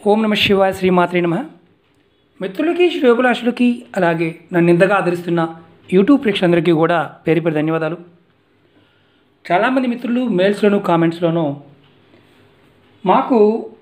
ఓం నమ శివాయ శ్రీమాత్రే నమ మిత్రులకి శ్రేయోభిలాషులకి అలాగే నన్ను ఇంతగా ఆదరిస్తున్న యూట్యూబ్ ప్రేక్షకులందరికీ కూడా పేరు పేరు ధన్యవాదాలు చాలామంది మిత్రులు మెయిల్స్లోను కామెంట్స్లోనూ మాకు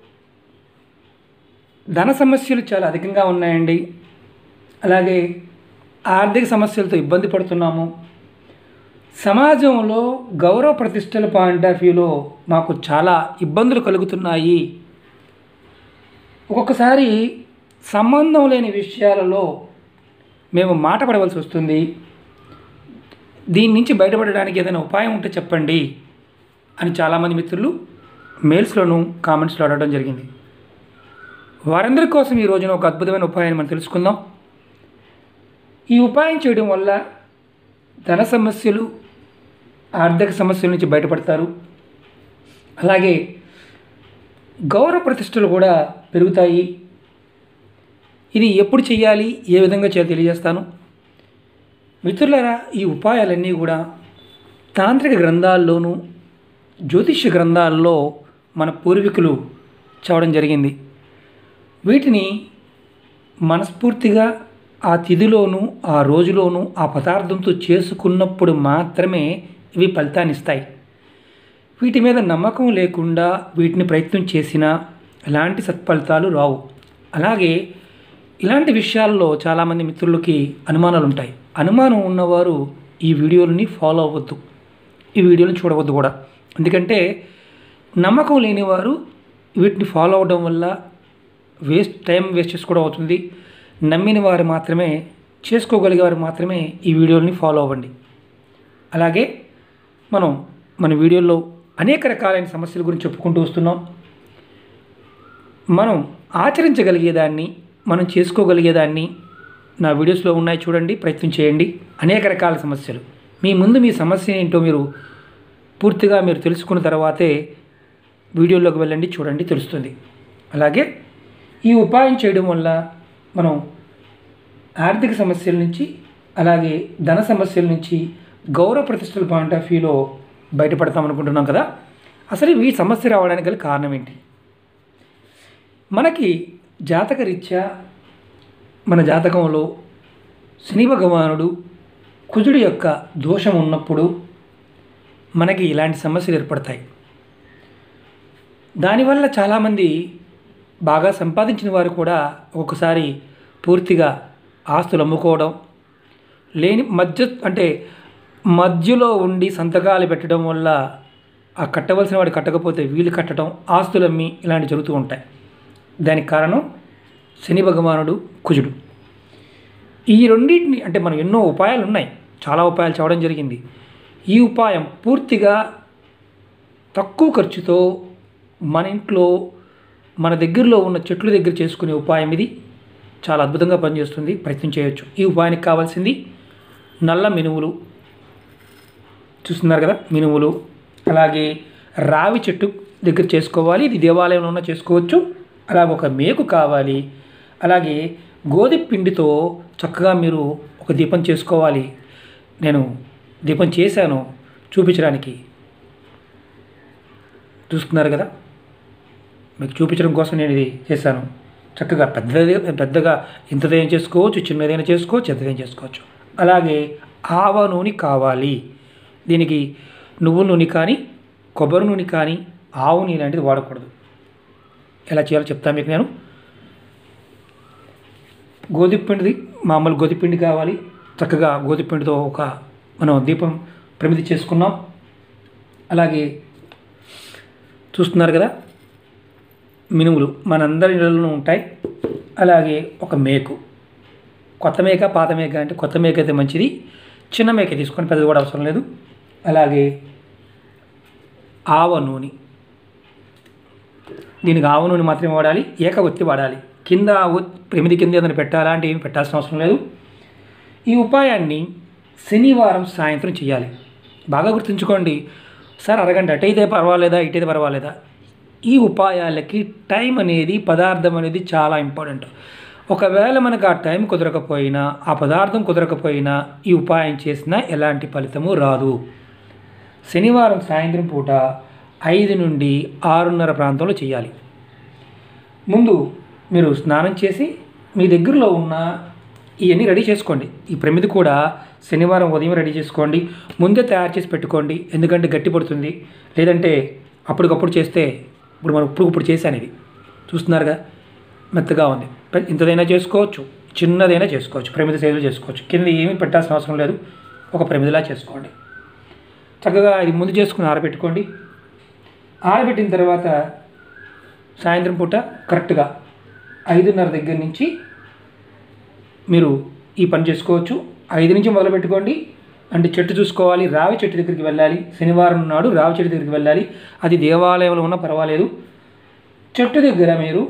ధన సమస్యలు చాలా అధికంగా ఉన్నాయండి అలాగే ఆర్థిక సమస్యలతో ఇబ్బంది పడుతున్నాము సమాజంలో గౌరవ ప్రతిష్టల పాయింట్ ఆఫ్ వ్యూలో మాకు చాలా ఇబ్బందులు కలుగుతున్నాయి ఒక్కొక్కసారి సంబంధం లేని విషయాలలో మేము మాట పడవలసి వస్తుంది దీని నుంచి బయటపడడానికి ఏదైనా ఉపాయం ఉంటే చెప్పండి అని చాలామంది మిత్రులు మెయిల్స్లోను కామెంట్స్లో అడగడం జరిగింది వారందరి కోసం ఈ రోజున ఒక అద్భుతమైన ఉపాయాన్ని మనం తెలుసుకుందాం ఈ ఉపాయం చేయడం వల్ల ధన సమస్యలు ఆర్థిక సమస్యల నుంచి బయటపడతారు అలాగే గౌరవ ప్రతిష్టలు కూడా పెరుగుతాయి ఇది ఎప్పుడు చేయాలి ఏ విధంగా చేయాలి తెలియజేస్తాను మిత్రులారా ఈ ఉపాయాలన్నీ కూడా తాంత్రిక గ్రంథాల్లోనూ జ్యోతిష్య గ్రంథాల్లో మన పూర్వీకులు చదవడం జరిగింది వీటిని మనస్ఫూర్తిగా ఆ తిథిలోనూ ఆ రోజులోనూ ఆ పదార్థంతో చేసుకున్నప్పుడు మాత్రమే ఇవి ఫలితాన్ని ఇస్తాయి వీటి మీద నమ్మకం లేకుండా వీటిని ప్రయత్నం చేసినా ఎలాంటి సత్ఫలితాలు రావు అలాగే ఇలాంటి విషయాల్లో చాలామంది మిత్రులకి అనుమానాలు ఉంటాయి అనుమానం ఉన్నవారు ఈ వీడియోలని ఫాలో అవ్వద్దు ఈ వీడియోని చూడవద్దు కూడా ఎందుకంటే నమ్మకం లేనివారు వీటిని ఫాలో అవడం వల్ల వేస్ట్ టైం వేస్ట్ చేసుకోవడం అవుతుంది నమ్మిన వారు మాత్రమే చేసుకోగలిగే వారు మాత్రమే ఈ వీడియోని ఫాలో అవ్వండి అలాగే మనం మన వీడియోలో అనేక రకాలైన సమస్యల గురించి చెప్పుకుంటూ వస్తున్నాం మనం ఆచరించగలిగేదాన్ని మనం చేసుకోగలిగేదాన్ని నా వీడియోస్లో ఉన్నాయి చూడండి ప్రయత్నం చేయండి అనేక రకాల సమస్యలు మీ ముందు మీ సమస్య ఏంటో మీరు పూర్తిగా మీరు తెలుసుకున్న తర్వాతే వీడియోలోకి వెళ్ళండి చూడండి తెలుస్తుంది అలాగే ఈ ఉపాయం చేయడం వల్ల మనం ఆర్థిక సమస్యల నుంచి అలాగే ధన సమస్యల నుంచి గౌరవ ప్రతిష్టల పాయింట్ ఆఫ్ వ్యూలో బయటపడతాం అనుకుంటున్నాం కదా అసలు ఈ సమస్య రావడానికి గల కారణం ఏంటి మనకి జాతక రీత్యా మన జాతకంలో శని భగవానుడు కుజుడి యొక్క దోషం ఉన్నప్పుడు మనకి ఇలాంటి సమస్యలు ఏర్పడతాయి దానివల్ల చాలామంది బాగా సంపాదించిన వారు కూడా ఒక్కొక్కసారి పూర్తిగా ఆస్తులు అమ్ముకోవడం లేని మధ్య అంటే మధ్యలో ఉండి సంతకాలు పెట్టడం వల్ల ఆ కట్టవలసిన వాడు కట్టకపోతే వీళ్ళు కట్టడం ఆస్తులు అమ్మి ఇలాంటి జరుగుతూ ఉంటాయి దానికి కారణం శని భగవానుడు కుజుడు ఈ రెండింటిని అంటే మనం ఎన్నో ఉపాయాలు ఉన్నాయి చాలా ఉపాయాలు చదవడం జరిగింది ఈ ఉపాయం పూర్తిగా తక్కువ ఖర్చుతో మన ఇంట్లో మన దగ్గరలో ఉన్న చెట్ల దగ్గర చేసుకునే ఉపాయం ఇది చాలా అద్భుతంగా పనిచేస్తుంది ప్రయత్నం చేయొచ్చు ఈ ఉపాయానికి కావాల్సింది నల్ల మినువులు చూస్తున్నారు కదా మినువులు అలాగే రావి చెట్టు దగ్గర చేసుకోవాలి ఇది దేవాలయంలో ఉన్న చేసుకోవచ్చు అలాగే ఒక మేకు కావాలి అలాగే గోధుమ పిండితో చక్కగా మీరు ఒక దీపం చేసుకోవాలి నేను దీపం చేశాను చూపించడానికి చూస్తున్నారు కదా మీకు చూపించడం కోసం నేను ఇది చేశాను చక్కగా పెద్దది పెద్దగా ఇంతదైనా చేసుకోవచ్చు చిన్నదైనా చేసుకోవచ్చు పెద్దదైనా చేసుకోవచ్చు అలాగే ఆవ నూనె కావాలి దీనికి నువ్వుల నూనె కానీ కొబ్బరి నూనె కానీ ఆవు నూనె లాంటిది వాడకూడదు ఎలా చేయాలో చెప్తాను మీకు నేను గోధుమ పిండిది మామూలు గోధుమ పిండి కావాలి చక్కగా గోధుమ పిండితో ఒక మనం దీపం ప్రమిది చేసుకున్నాం అలాగే చూస్తున్నారు కదా మినుములు మనందరి ఇళ్ళలోనూ ఉంటాయి అలాగే ఒక మేకు కొత్త మేక పాత మేక అంటే కొత్త మేక అయితే మంచిది చిన్న మేక తీసుకొని పెద్దది కూడా అవసరం లేదు అలాగే ఆవ నూనె దీనికి ఆవ నూనె మాత్రమే వాడాలి ఏక ఒత్తి వాడాలి కింద ప్రమిది కింద ఏదైనా పెట్టాలా అంటే ఏమి పెట్టాల్సిన అవసరం లేదు ఈ ఉపాయాన్ని శనివారం సాయంత్రం చేయాలి బాగా గుర్తుంచుకోండి సార్ అరగంట అటైతే పర్వాలేదా ఇటైతే పర్వాలేదా ఈ ఉపాయాలకి టైం అనేది పదార్థం అనేది చాలా ఇంపార్టెంట్ ఒకవేళ మనకు ఆ టైం కుదరకపోయినా ఆ పదార్థం కుదరకపోయినా ఈ ఉపాయం చేసినా ఎలాంటి ఫలితము రాదు శనివారం సాయంత్రం పూట ఐదు నుండి ఆరున్నర ప్రాంతంలో చేయాలి ముందు మీరు స్నానం చేసి మీ దగ్గరలో ఉన్న ఇవన్నీ రెడీ చేసుకోండి ఈ ప్రమిది కూడా శనివారం ఉదయం రెడీ చేసుకోండి ముందే తయారు చేసి పెట్టుకోండి ఎందుకంటే గట్టి పడుతుంది లేదంటే అప్పటికప్పుడు చేస్తే ఇప్పుడు మనం ఇప్పుడు ఇప్పుడు చేశాను ఇది చూస్తున్నారుగా మెత్తగా ఉంది పె- ఇంతదైనా చేసుకోవచ్చు చిన్నదైనా చేసుకోవచ్చు ప్రమిది సైజులో చేసుకోవచ్చు కింద ఏమీ పెట్టాల్సిన అవసరం లేదు ఒక ప్రమిదిలా చేసుకోండి చక్కగా ఇది ముందు చేసుకుని ఆరబెట్టుకోండి ఆరబెట్టిన తర్వాత సాయంత్రం పూట కరెక్ట్గా ఐదున్నర దగ్గర నుంచి మీరు ఈ పని చేసుకోవచ్చు ఐదు నుంచి మొదలు పెట్టుకోండి అంటే చెట్టు చూసుకోవాలి రావి చెట్టు దగ్గరికి వెళ్ళాలి శనివారం నాడు రావి చెట్టు దగ్గరికి వెళ్ళాలి అది దేవాలయంలో ఉన్నా పర్వాలేదు చెట్టు దగ్గర మీరు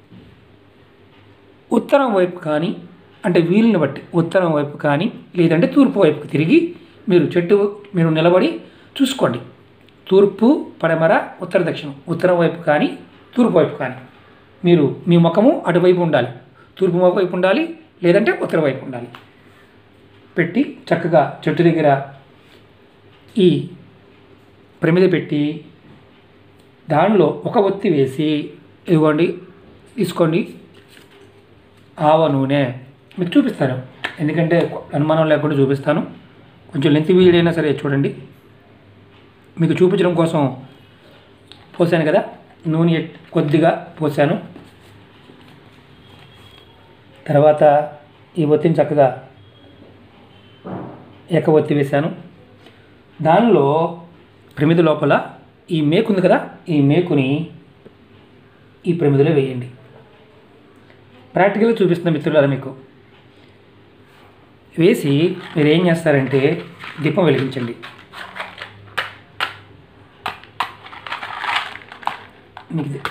ఉత్తరం వైపు కానీ అంటే వీలుని బట్టి ఉత్తరం వైపు కానీ లేదంటే తూర్పు వైపుకి తిరిగి మీరు చెట్టు మీరు నిలబడి చూసుకోండి తూర్పు పడమర ఉత్తర దక్షిణం ఉత్తరం వైపు కానీ తూర్పు వైపు కానీ మీరు మీ ముఖము అటువైపు ఉండాలి తూర్పు వైపు ఉండాలి లేదంటే ఉత్తర వైపు ఉండాలి పెట్టి చక్కగా చెట్టు దగ్గర ఈ ప్రమిద పెట్టి దానిలో ఒక ఒత్తి వేసి ఇదిగోండి తీసుకోండి ఆవ నూనె మీకు చూపిస్తాను ఎందుకంటే అనుమానం లేకుండా చూపిస్తాను కొంచెం లెంత్ వీడియో సరే చూడండి మీకు చూపించడం కోసం పోసాను కదా నూనె ఎట్- కొద్దిగా పోసాను తర్వాత ఈ ఒత్తిని చక్కగా ఎక్క ఒత్తి వేశాను దానిలో ప్రమిద లోపల ఈ మేకు ఉంది కదా ఈ మేకుని ఈ ప్రమిదలో వేయండి ప్రాక్టికల్గా చూపిస్తున్న మిత్రులారా మీకు వేసి మీరు ఏం చేస్తారంటే దీపం వెలిగించండి మీకు ఇది-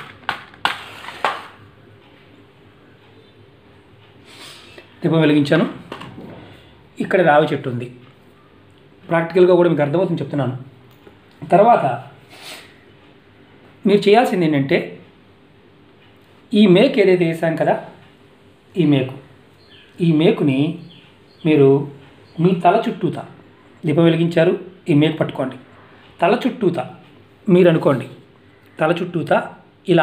దీపం వెలిగించాను ఇక్కడ రావి చెట్టు ఉంది ప్రాక్టికల్గా కూడా మీకు అర్థమవుతుంది చెప్తున్నాను తర్వాత మీరు చేయాల్సింది ఏంటంటే ఈ మేకు ఏదైతే వేసాం కదా ఈ మేకు ఈ మేకుని మీరు మీ తల చుట్టూత దీపం వెలిగించారు ఈ మేకు పట్టుకోండి తల చుట్టూత మీరు అనుకోండి తల చుట్టూత ఇలా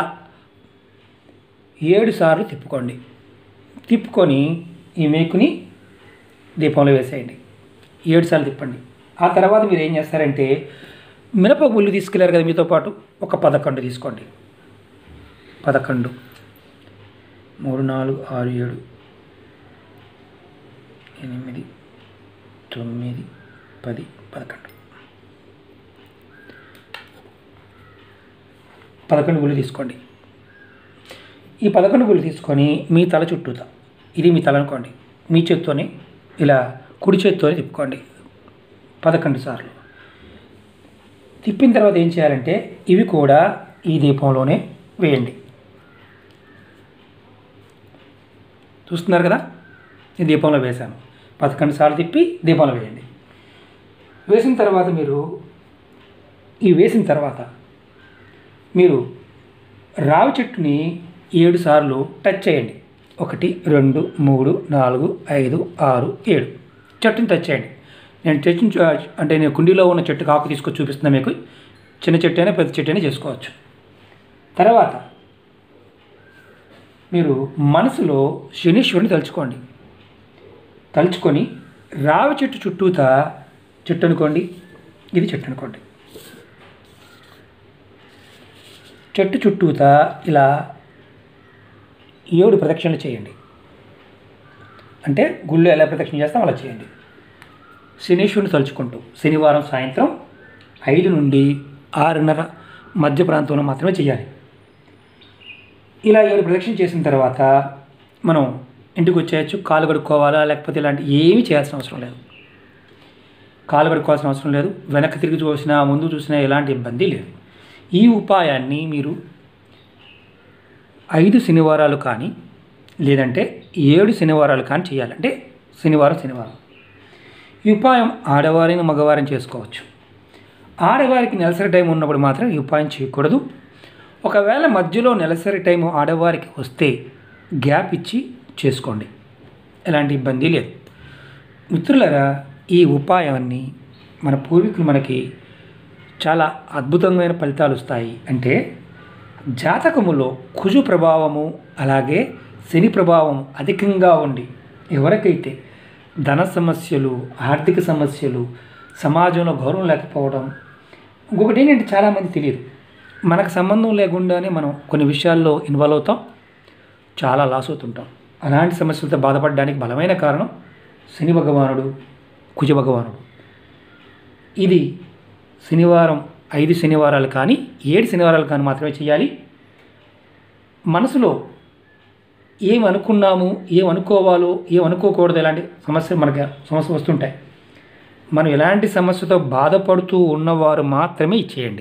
ఏడు సార్లు తిప్పుకోండి తిప్పుకొని ఈ మేకుని దీపంలో వేసేయండి ఏడు సార్లు తిప్పండి ఆ తర్వాత మీరు ఏం చేస్తారంటే మినప గుళ్ళు తీసుకెళ్ళారు కదా మీతో పాటు ఒక పదకొండు తీసుకోండి పదకొండు మూడు నాలుగు ఆరు ఏడు ఎనిమిది తొమ్మిది పది పదకొండు పదకొండు గుళ్ళు తీసుకోండి ఈ పదకొండు గుళ్ళు తీసుకొని మీ తల చుట్టూత ఇది మీ తల అనుకోండి మీ చేత్తోనే ఇలా కుడి చేత్తోనే తిప్పుకోండి పదకొండు సార్లు తిప్పిన తర్వాత ఏం చేయాలంటే ఇవి కూడా ఈ దీపంలోనే వేయండి చూస్తున్నారు కదా ఈ దీపంలో వేశాను పదకొండు సార్లు తిప్పి దీపంలో వేయండి వేసిన తర్వాత మీరు ఈ వేసిన తర్వాత మీరు రావి చెట్టుని ఏడు సార్లు టచ్ చేయండి ఒకటి రెండు మూడు నాలుగు ఐదు ఆరు ఏడు చెట్టుని టచ్ చేయండి నేను చెట్టుని చూ- అంటే నేను కుండీలో ఉన్న చెట్టుకు ఆకు తీసుకొచ్చి చూపిస్తున్నా మీకు చిన్న చెట్టు అయినా పెద్ద చెట్టు అయినా చేసుకోవచ్చు తర్వాత మీరు మనసులో శనీశ్వరుని తలుచుకోండి తలుచుకొని రావి చెట్టు చుట్టూత చెట్టు అనుకోండి ఇది చెట్టు అనుకోండి చెట్టు చుట్టూత ఇలా ఏడు ప్రదక్షిణలు చేయండి అంటే గుళ్ళు ఎలా ప్రదక్షిణ చేస్తాం అలా చేయండి శనీశ్వరుని తలుచుకుంటూ శనివారం సాయంత్రం ఐదు నుండి ఆరున్నర మధ్య ప్రాంతంలో మాత్రమే చేయాలి ఇలా ఏడు ప్రదక్షిణ చేసిన తర్వాత మనం ఇంటికి వచ్చేయచ్చు కాలు కడుక్కోవాలా లేకపోతే ఇలాంటి ఏమీ చేయాల్సిన అవసరం లేదు కాలు కడుక్కోవాల్సిన అవసరం లేదు వెనక్కి తిరిగి చూసినా ముందు చూసినా ఎలాంటి ఇబ్బంది లేదు ఈ ఉపాయాన్ని మీరు ఐదు శనివారాలు కానీ లేదంటే ఏడు శనివారాలు కానీ చేయాలంటే శనివారం శనివారం ఈ ఉపాయం ఆడవారిని మగవారిని చేసుకోవచ్చు ఆడవారికి నెలసరి టైం ఉన్నప్పుడు మాత్రం ఈ ఉపాయం చేయకూడదు ఒకవేళ మధ్యలో నెలసరి టైం ఆడవారికి వస్తే గ్యాప్ ఇచ్చి చేసుకోండి ఎలాంటి ఇబ్బంది లేదు మిత్రులరా ఈ ఉపాయాన్ని మన పూర్వీకులు మనకి చాలా అద్భుతమైన ఫలితాలు వస్తాయి అంటే జాతకములో కుజు ప్రభావము అలాగే శని ప్రభావం అధికంగా ఉండి ఎవరికైతే ధన సమస్యలు ఆర్థిక సమస్యలు సమాజంలో గౌరవం లేకపోవడం ఇంకొకటి ఏంటంటే చాలామంది తెలియదు మనకు సంబంధం లేకుండానే మనం కొన్ని విషయాల్లో ఇన్వాల్వ్ అవుతాం చాలా లాస్ అవుతుంటాం అలాంటి సమస్యలతో బాధపడడానికి బలమైన కారణం శని భగవానుడు కుజ భగవానుడు ఇది శనివారం ఐదు శనివారాలు కానీ ఏడు శనివారాలు కానీ మాత్రమే చేయాలి మనసులో ఏం అనుకున్నాము ఏం అనుకోవాలో ఏం అనుకోకూడదు ఇలాంటి సమస్యలు మనకి సమస్య వస్తుంటాయి మనం ఎలాంటి సమస్యతో బాధపడుతూ ఉన్నవారు మాత్రమే ఇచ్చేయండి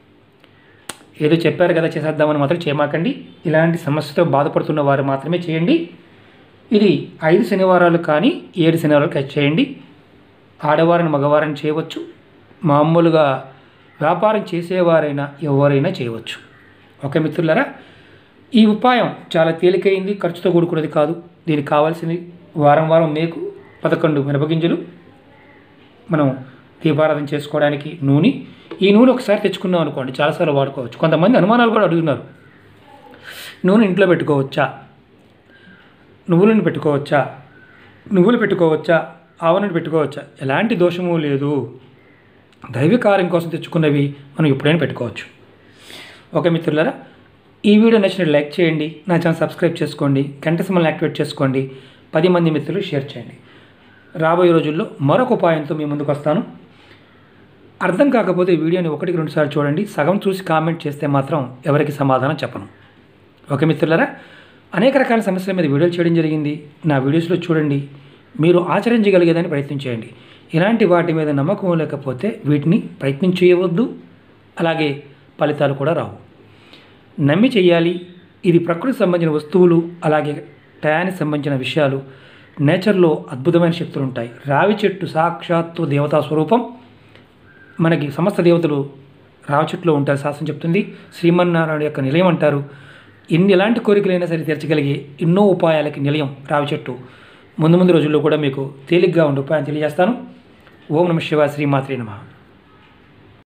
ఏదో చెప్పారు కదా చేసేద్దామని మాత్రం చేయమాకండి ఇలాంటి సమస్యతో బాధపడుతున్న వారు మాత్రమే చేయండి ఇది ఐదు శనివారాలు కానీ ఏడు శనివారాలు ఖర్చు చేయండి ఆడవారిని మగవారిని చేయవచ్చు మామూలుగా వ్యాపారం చేసేవారైనా ఎవరైనా చేయవచ్చు ఓకే మిత్రులారా ఈ ఉపాయం చాలా తేలికైంది ఖర్చుతో కూడుకున్నది కాదు దీనికి కావాల్సింది వారం వారం మేకు పదకొండు మినపగింజలు మనం దీపారాధన చేసుకోవడానికి నూనె ఈ నూనె ఒకసారి తెచ్చుకున్నాం అనుకోండి చాలాసార్లు వాడుకోవచ్చు కొంతమంది అనుమానాలు కూడా అడుగుతున్నారు నూనె ఇంట్లో పెట్టుకోవచ్చా నువ్వులను పెట్టుకోవచ్చా నువ్వులు పెట్టుకోవచ్చా ఆవనని పెట్టుకోవచ్చా ఎలాంటి దోషము లేదు దైవ కార్యం కోసం తెచ్చుకున్నవి మనం ఎప్పుడైనా పెట్టుకోవచ్చు ఓకే మిత్రులారా ఈ వీడియో నచ్చినట్టు లైక్ చేయండి నా ఛానల్ సబ్స్క్రైబ్ చేసుకోండి గంట సమయాన్ని యాక్టివేట్ చేసుకోండి పది మంది మిత్రులు షేర్ చేయండి రాబోయే రోజుల్లో మరొక ఉపాయంతో మీ ముందుకు వస్తాను అర్థం కాకపోతే వీడియోని ఒకటికి రెండు సార్లు చూడండి సగం చూసి కామెంట్ చేస్తే మాత్రం ఎవరికి సమాధానం చెప్పను ఓకే మిత్రులారా అనేక రకాల సమస్యల మీద వీడియోలు చేయడం జరిగింది నా వీడియోస్లో చూడండి మీరు ఆచరించగలిగేదని ప్రయత్నం చేయండి ఇలాంటి వాటి మీద నమ్మకం లేకపోతే వీటిని ప్రయత్నం చేయవద్దు అలాగే ఫలితాలు కూడా రావు నమ్మి చేయాలి ఇది ప్రకృతికి సంబంధించిన వస్తువులు అలాగే టయానికి సంబంధించిన విషయాలు నేచర్లో అద్భుతమైన శక్తులు ఉంటాయి రావి చెట్టు సాక్షాత్తు దేవతా స్వరూపం మనకి సమస్త దేవతలు రావి చెట్టులో ఉంటారు శాస్త్రం చెప్తుంది శ్రీమన్నారాయణ యొక్క నిలయం అంటారు ఎన్ని ఎలాంటి కోరికలైనా సరే తీర్చగలిగే ఎన్నో ఉపాయాలకి నిలయం రావి చెట్టు ముందు ముందు రోజుల్లో కూడా మీకు తేలిగ్గా ఉండే ఉపాయం తెలియజేస్తాను ఓం నమ శివ శ్రీమాత్రి నమ